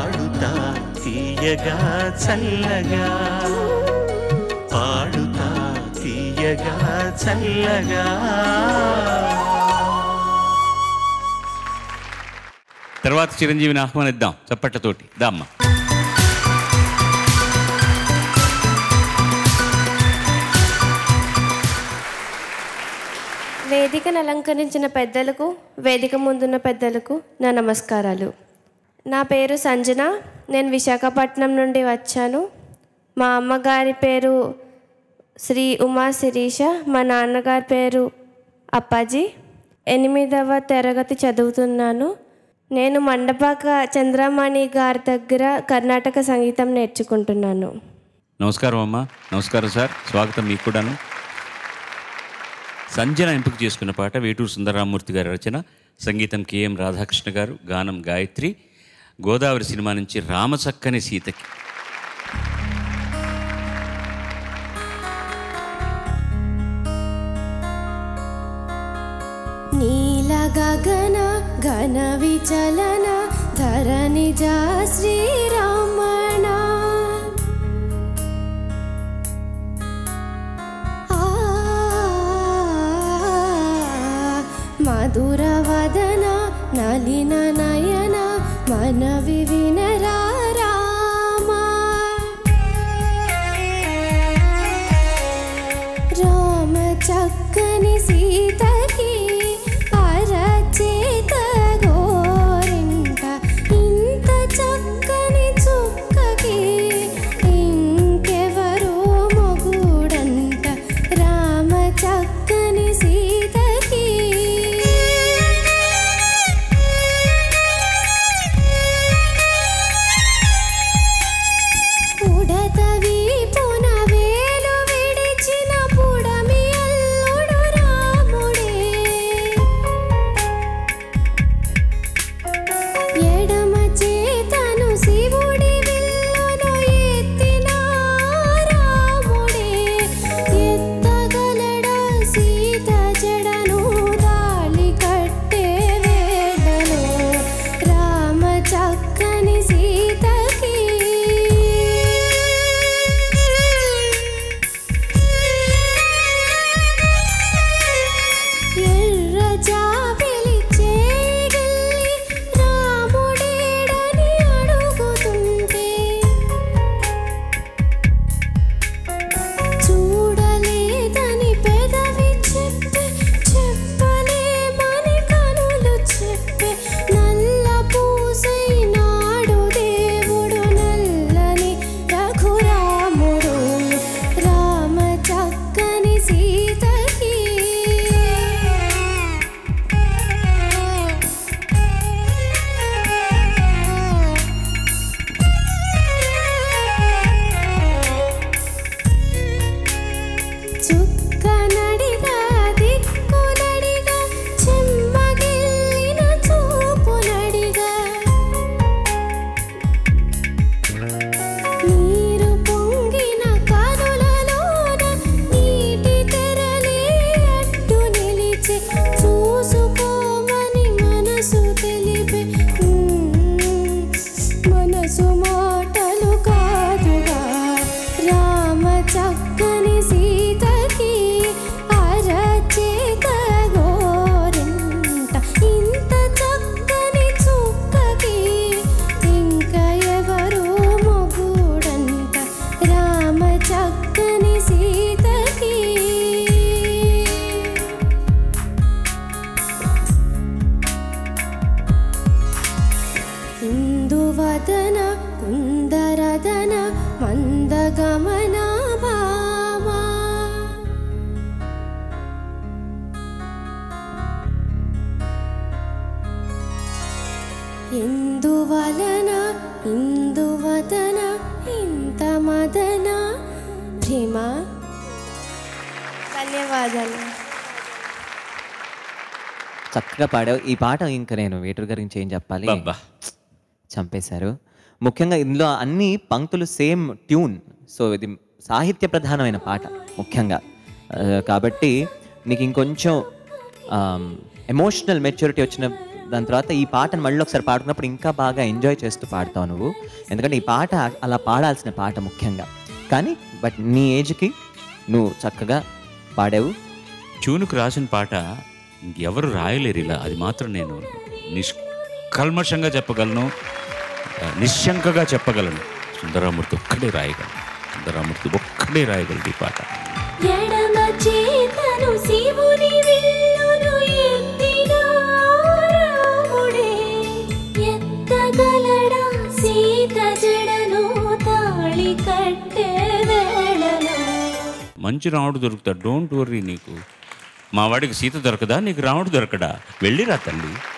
పాడుతా తీయగా చల్లగా పాడుతా తీయగా చల్లగా తర్వాత చిరంజీవిని ఆహ్వానిద్దాం చప్పట్లతోటి దామ్మ వేదికను అలంకరించిన పెద్దలకు వేదిక ముందున్న పెద్దలకు నా నమస్కారాలు నా పేరు సంజన నేను విశాఖపట్నం నుండి వచ్చాను మా అమ్మగారి పేరు శ్రీ ఉమా శిరీష మా నాన్నగారి పేరు అప్పాజీ ఎనిమిదవ తరగతి చదువుతున్నాను నేను మండపాక చంద్రమణి గారి దగ్గర కర్ణాటక సంగీతం నేర్చుకుంటున్నాను నమస్కారం అమ్మా నమస్కారం సార్ స్వాగతం మీకు కూడాను సంజన ఎంపిక చేసుకున్న పాట వేటూరు సుందరరామూర్తి గారి రచన సంగీతం కెఎం రాధాకృష్ణ గారు గానం గాయత్రి గోదావరి సినిమా నుంచి రామచక్కని సీతకి నీల గగన ఘన విచలన ధరణి జా శ్రీరమణ ఆ, మధుర వదన నలిన నయన మన వివినరా రామా రామ చక్కని సీతకి అరచేత గోరింట ఇంత చక్కని చుక్కకి ఇంకెవరో మొగుడంట రామ చక్కని సీతకి ఉడత వీపున వేలు విడిచిన పుడమి అల్లుడు రాముడే ఎడమ చేతను శివుడి విల్లును ఎత్తిన రాముడే ఎత్తగలడా సీత జడను తాళి కట్టే వేళలో రామ చక్కని సీతకి ఎర్ర జాబిలి చేగల్లి రాముడేడని అడుగుతుంటే చూడలేదని పెదవి చెప్పే చెప్పలేమని కనులు చెప్పే నల్ల పూసైనాడు దేవుడు నల్లని రఘురాముడు రామ చక్కని సీతకి చుక్క నడిగా దిక్కు నడిగా చెమ్మగిల్లిన చూపు నడిగా నీరు పొంగిన కనులలోన నీటి తెరలే అడ్డు నిలిచే చూసుకోమని మనసు తెలిపే ఉమ్, మనసు మాటలు కాదుగా రామ చక్కని సీతకి అరచేత గోరింట ఇంత చక్కని చుక్కకి ఇంకా ఎవరు మొగుడంట రామ చక్కని సీతకి ఇందువదన కుందరదన మందగమన భామా ఎందువలన ఇందువదన ఇంత మదన ప్రేమ ధన్యవాదాలు చక్కగా పాడావు ఈ పాట ఇంకా నేను వేటూరు గారి గురించి ఏం చెప్పాలి అబ్బా. చంపేశారు ముఖ్యంగా ఇందులో అన్ని పంక్తులు సేమ్ ట్యూన్ సో ఇది సాహిత్య ప్రధానమైన పాట ముఖ్యంగా ఆ, కాబట్టి నీకు ఇంకొంచెం ఎమోషనల్ మెచ్యూరిటీ వచ్చిన దాని తర్వాత ఈ పాటను మళ్ళీ ఒకసారి పాడుకున్నప్పుడు ఇంకా బాగా ఎంజాయ్ చేస్తూ పాడతావు నువ్వు ఎందుకంటే ఈ పాట అలా పాడాల్సిన పాట ముఖ్యంగా కానీ బట్ నీ ఏజ్కి నువ్వు చక్కగా పాడావు ట్యూన్కు రాసిన పాట ఇంకెవరు రాయలేరు ఇలా అది మాత్రం నేను నిష్కల్మషంగా చెప్పగలను ఆ, నిశ్శంకగా చెప్పగలను సుందరామూర్తి ఒక్కడే రాయగలను సుందరామూర్తి ఒక్కడే రాయగలడు ఈ పాట ఎడమ చేతను శివుని విల్లును ఎత్తిన రాముడే ఎత్తగలడా సీత జడను తాళి కట్టే వేళలో మంచి రాముడు దొరుకుతాడు డోంట్ వర్రీ నీకు మా వాడికి సీత దొరకదా నీకు రాముడు దొరకడా వెళ్ళిరా తల్లి